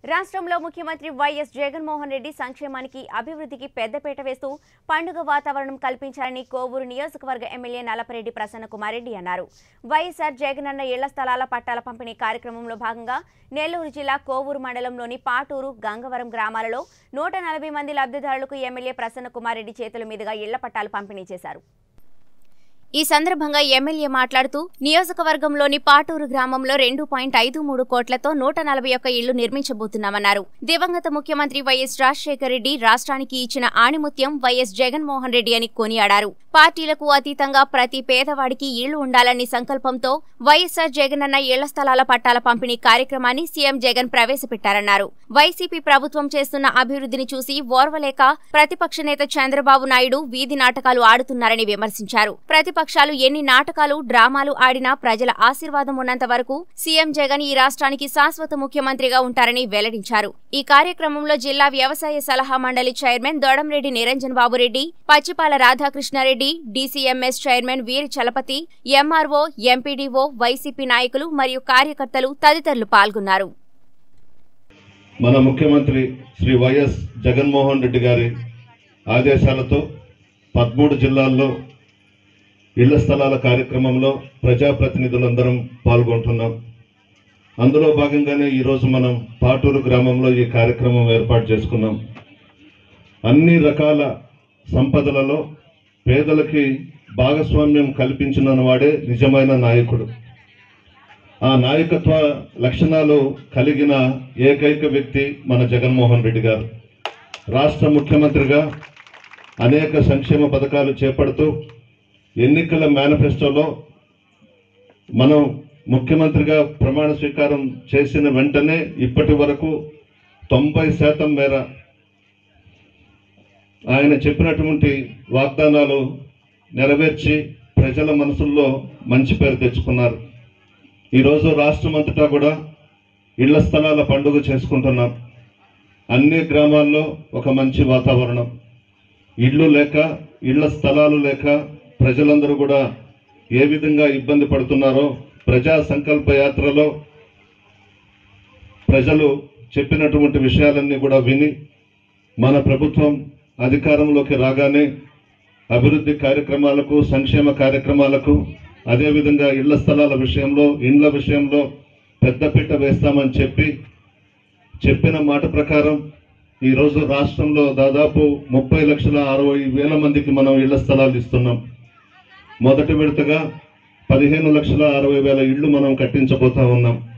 రాష్ట్రంలో ముఖ్యమంత్రి వైఎస్ జగన్మోహన్ రెడ్డి సంక్షేమానికి అభివృద్ధికి పెద్దపీట వేస్తూ పండుగ వాతావరణం కల్పించాలని కోవూరు నియోజకవర్గ ఎమ్మెల్యే నలపరెడ్డి ప్రసన్న కుమార్ రెడ్డి అన్నారు వైఎస్ఆర్ జగనన్న ఇళ్ల స్థలాల పట్టాల పంపిణీ కార్యక్రమంలో భాగంగా నెల్లూరు జిల్లా కోవూరు మండలంలోని పాటూరు గంగవరం గ్రామాలలో నూట నలభై మంది లబ్ధిదారులకు ఎమ్మెల్యే ప్రసన్న కుమార్ రెడ్డి చేతుల మీదుగా ఇళ్ల పట్టాలు పంపిణీ చేశారు ఈ సందర్భంగా ఎమ్మెల్యే మాట్లాడుతూ నియోజకవర్గంలోని పాటూరు గ్రామంలో రెండు పాయింట్ ఐదు మూడు కోట్లతో నూట నలభై ఒక్క ఇళ్లు నిర్మించబోతున్నామన్నారు దివంగత ముఖ్యమంత్రి వైఎస్ రాజశేఖర రెడ్డి రాష్ట్రానికి ఇచ్చిన ఆణిముత్యం వైఎస్ జగన్మోహన్ రెడ్డి అని కొనియాడారు పార్టీలకు అతీతంగా ప్రతి పేదవాడికి ఇళ్లు ఉండాలని సంకల్పంతో వైఎస్ఆర్ జగనన్న ఇళ్ల స్థలాల పట్టాల పంపిణీ కార్యక్రమాన్ని సీఎం జగన్ ప్రవేశపెట్టారన్నారు వైసీపీ ప్రభుత్వం చేస్తున్న అభివృద్ధిని చూసి ఓర్వలేక ప్రతిపక్ష నేత చంద్రబాబు నాయుడు వీధి నాటకాలు ఆడుతున్నారని విమర్శించారు ప్రతిపక్షాలు ఎన్ని నాటకాలు డ్రామాలు ఆడినా ప్రజల ఆశీర్వాదం ఉన్నంత వరకు సీఎం జగన్ ఈ రాష్ట్రానికి శాశ్వత ముఖ్యమంత్రిగా ఉంటారని వెల్లడించారు ఈ కార్యక్రమంలో జిల్లా వ్యవసాయ సలహా మండలి chairman Dodamreddy Niranjan Babureddy Pachipala Radhakrishnareddy DCMS chairman వీరి చలపతి ఎంఆర్ఓ ఎంపీడీఓ వైసీపీ నాయకులు మరియు కార్యకర్తలు తదితరులు పాల్గొన్నారు మన ముఖ్యమంత్రి శ్రీ వైఎస్ జగన్మోహన్ రెడ్డి గారి ఆదేశాలతో పదమూడు జిల్లాల్లో ఇళ్ల స్థలాల కార్యక్రమంలో ప్రజాప్రతినిధులందరం పాల్గొంటున్నాం అందులో భాగంగానే ఈరోజు మనం పాటూరు గ్రామంలో ఈ కార్యక్రమం ఏర్పాటు చేసుకున్నాం అన్ని రకాల సంపదలలో పేదలకి భాగస్వామ్యం కల్పించిన వాడే నిజమైన నాయకుడు ఆ నాయకత్వ లక్షణాలు కలిగిన ఏకైక వ్యక్తి మన జగన్మోహన్ రెడ్డి గారు రాష్ట్ర ముఖ్యమంత్రిగా అనేక సంక్షేమ పథకాలు చేపడుతూ ఎన్నికల మేనిఫెస్టోలో మనం ముఖ్యమంత్రిగా ప్రమాణ స్వీకారం చేసిన వెంటనే ఇప్పటి వరకు తొంభై శాతం మేర ఆయన చెప్పినటువంటి వాగ్దానాలు నెరవేర్చి ప్రజల మనసుల్లో మంచి పేరు తెచ్చుకున్నారు ఈరోజు రాష్ట్రం అంతటా కూడా ఇళ్ల స్థలాల పండుగ చేసుకుంటున్నాం అన్ని గ్రామాల్లో ఒక మంచి వాతావరణం ఇళ్ళు లేక ఇళ్ల స్థలాలు లేక ప్రజలందరూ కూడా ఏ విధంగా ఇబ్బంది పడుతున్నారో ప్రజా సంకల్ప యాత్రలో ప్రజలు చెప్పినటువంటి విషయాలన్నీ కూడా విని మన ప్రభుత్వం అధికారంలోకి రాగానే అభివృద్ధి కార్యక్రమాలకు సంక్షేమ కార్యక్రమాలకు అదేవిధంగా ఇళ్ల స్థలాల విషయంలో ఇండ్ల విషయంలో పెద్దపీట వేస్తామని చెప్పి చెప్పిన మాట ప్రకారం ఈరోజు రాష్ట్రంలో దాదాపు ముప్పై లక్షల అరవై వేల మందికి మనం ఇళ్ల స్థలాలు ఇస్తున్నాం మొదటి విడతగా పదిహేను లక్షల అరవై వేల ఇళ్ళు మనం కట్టించబోతా ఉన్నాం